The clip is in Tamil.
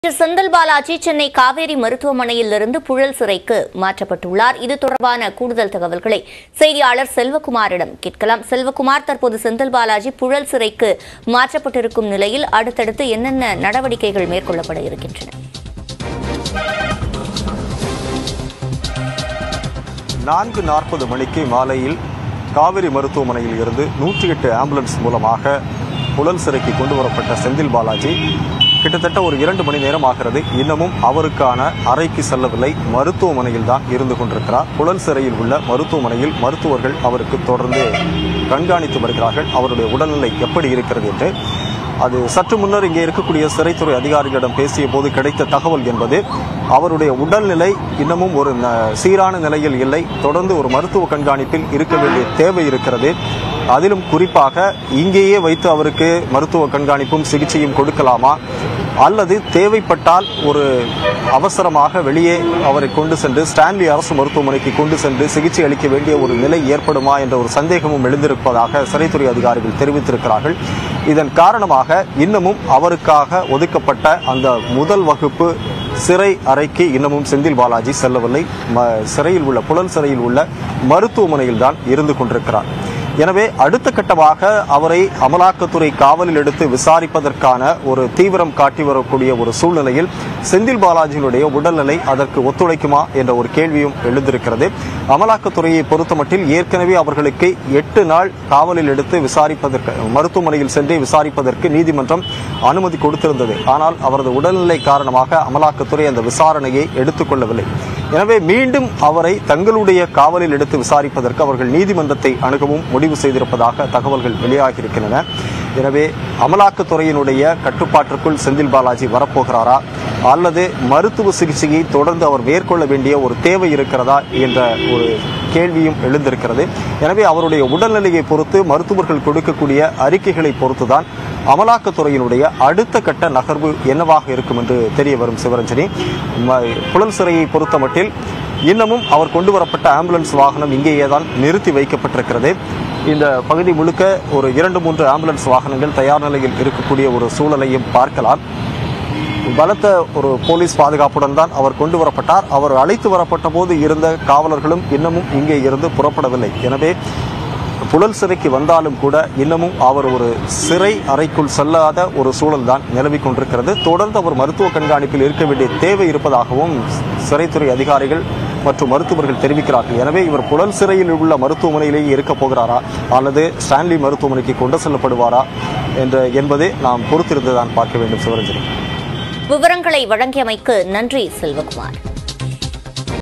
செந்தில் பாலாஜி சென்னை காவேரி மருத்துவமனையில் இருந்து புழல் சிறைக்கு மாற்றப்பட்டுள்ளார் இது தொடர்பான கூடுதல் தகவல்களை செய்தியாளர் செல்வகுமாரிடம் கேட்கலாம் செல்வகுமார் தற்போது செந்தில் பாலாஜி புழல் சிறைக்கு மாற்றப்பட்டிருக்கும் நிலையில் அடுத்தடுத்து என்னென்ன நடவடிக்கைகள் மேற்கொள்ளப்பட இருக்கின்றன நான்கு நாற்பது மணிக்கு மாலையில் காவிரி மருத்துவமனையில் இருந்து நூற்றி எட்டு ஆம்புலன்ஸ் மூலமாக புழல் சிறைக்கு கொண்டு வரப்பட்ட செந்தில் பாலாஜி கிட்டத்தட்ட ஒரு இரண்டு மணி நேரம் ஆகிறது இன்னமும் அவருக்கான அறைக்கு செல்லவில்லை மருத்துவமனையில் தான் இருந்து கொண்டிருக்கிறார் புழல் சிறையில் உள்ள மருத்துவமனையில் மருத்துவர்கள் அவருக்கு தொடர்ந்து கண்காணித்து வருகிறார்கள் அவருடைய உடல்நிலை எப்படி இருக்கிறது என்று அது சற்று முன்னர் இங்கே இருக்கக்கூடிய சிறைத்துறை அதிகாரிகளிடம் பேசிய போது கிடைத்த தகவல் என்பது அவருடைய உடல்நிலை இன்னமும் ஒரு ந- சீரான நிலையில் இல்லை தொடர்ந்து ஒரு மருத்துவ கண்காணிப்பில் இருக்க வேண்டிய தேவை இருக்கிறது அதிலும் குறிப்பாக இங்கேயே வைத்து அவருக்கு மருத்துவ கண்காணிப்பும் சிகிச்சையும் கொடுக்கலாமா அல்லது தேவைப்பட்டால் ஒரு அவசரமாக வெளியே அவரை கொண்டு சென்று ஸ்டான்லி அரசு மருத்துவமனைக்கு கொண்டு சென்று சிகிச்சை அளிக்க வேண்டிய ஒரு நிலை ஏற்படுமா என்ற ஒரு சந்தேகமும் எழுந்திருப்பதாக சிறைத்துறை அதிகாரிகள் தெரிவித்திருக்கிறார்கள் இதன் காரணமாக இன்னமும் அவருக்காக ஒதுக்கப்பட்ட அந்த முதல் வகுப்பு சிறை அறைக்கு இன்னமும் செந்தில் பாலாஜி செல்லவில்லை ம- சிறையில் உள்ள புலன் சிறையில் உள்ள மருத்துவமனையில் தான் இருந்து கொண்டிருக்கிறார் எனவே அடுத்த கட்டமாக அவரை அமலாக்கத்துறை காவலில் எடுத்து விசாரிப்பதற்கான ஒரு தீவிரம் காட்டி வரக்கூடிய ஒரு சூழ்நிலையில் செந்தில் பாலாஜியினுடைய உடல்நிலை அதற்கு ஒத்துழைக்குமா என்ற ஒரு கேள்வியும் எழுந்திருக்கிறது அமலாக்கத்துறையை பொறுத்தமட்டில் ஏற்கனவே அவர்களுக்கு எட்டு நாள் காவலில் எடுத்து விசாரிப்பதற்கு மருத்துவமனையில் சென்று விசாரிப்பதற்கு நீதிமன்றம் அனுமதி கொடுத்திருந்தது ஆனால் அவரது உடல்நிலை காரணமாக அமலாக்கத்துறை அந்த விசாரணையை எடுத்துக்கொள்ளவில்லை எனவே மீண்டும் அவரை தங்களுடைய காவலில் எடுத்து விசாரிப்பதற்கு அவர்கள் நீதிமன்றத்தை அணுகவும் முடிவு செய்திருப்பதாக தகவல்கள் வெளியாகியிருக்கின்றன எனவே அமலாக்கத்துறையினுடைய கட்டுப்பாட்டிற்குள் செந்தில் பாலாஜி வரப்போகிறாரா அல்லது மருத்துவ சிகிச்சையை தொடர்ந்து அவர் மேற்கொள்ள வேண்டிய ஒரு தேவை இருக்கிறதா என்ற ஒரு கேள்வியும் எழுந்திருக்கிறது எனவே அவருடைய உடல்நிலையை பொறுத்து மருத்துவர்கள் கொடுக்கக்கூடிய அறிக்கைகளை பொறுத்துதான் அமலாக்கத்துறையினுடைய அடுத்த கட்ட நகர்வு என்னவாக இருக்கும் என்று தெரிய வரும் சிவரஞ்சனி ம- புழல் சிறையை பொறுத்தமட்டில் இன்னமும் அவர் கொண்டு வரப்பட்ட ஆம்புலன்ஸ் வாகனம் இங்கேயே தான் நிறுத்தி வைக்கப்பட்டிருக்கிறது இந்த பகுதி முழுக்க ஒரு இரண்டு மூன்று ஆம்புலன்ஸ் வாகனங்கள் தயார் நிலையில் இருக்கக்கூடிய ஒரு சூழலையும் பார்க்கலாம் பலத்த ஒரு போலீஸ் பாதுகாப்புடன் தான் அவர் கொண்டு வரப்பட்டார் அவர் அழைத்து வரப்பட்ட போது இருந்த காவலர்களும் இன்னமும் இங்கே இருந்து புறப்படவில்லை எனவே புழல் சிறைக்கு வந்தாலும் கூட இன்னமும் அவர் ஒரு சிறை அறைக்குள் செல்லாத ஒரு சூழல் தான் நிலவிக் கொண்டிருக்கிறது தொடர்ந்து அவர் மருத்துவ கண்காணிப்பில் இருக்க வேண்டிய தேவை இருப்பதாகவும் சிறைத்துறை அதிகாரிகள் மற்றும் மருத்துவர்கள் தெரிவிக்கிறார்கள் எனவே இவர் புழல் சிறையில் உள்ள மருத்துவமனையிலேயே இருக்கப் போகிறாரா அல்லது ஸ்டான்லி மருத்துவமனைக்கு கொண்டு செல்லப்படுவாரா என்ற என்பதை நாம் பொறுத்திருந்து தான் பார்க்க வேண்டும் சிவரஞ்சனி விவரங்களை வழங்கியமைக்கு நன்றி செல்வகுமார்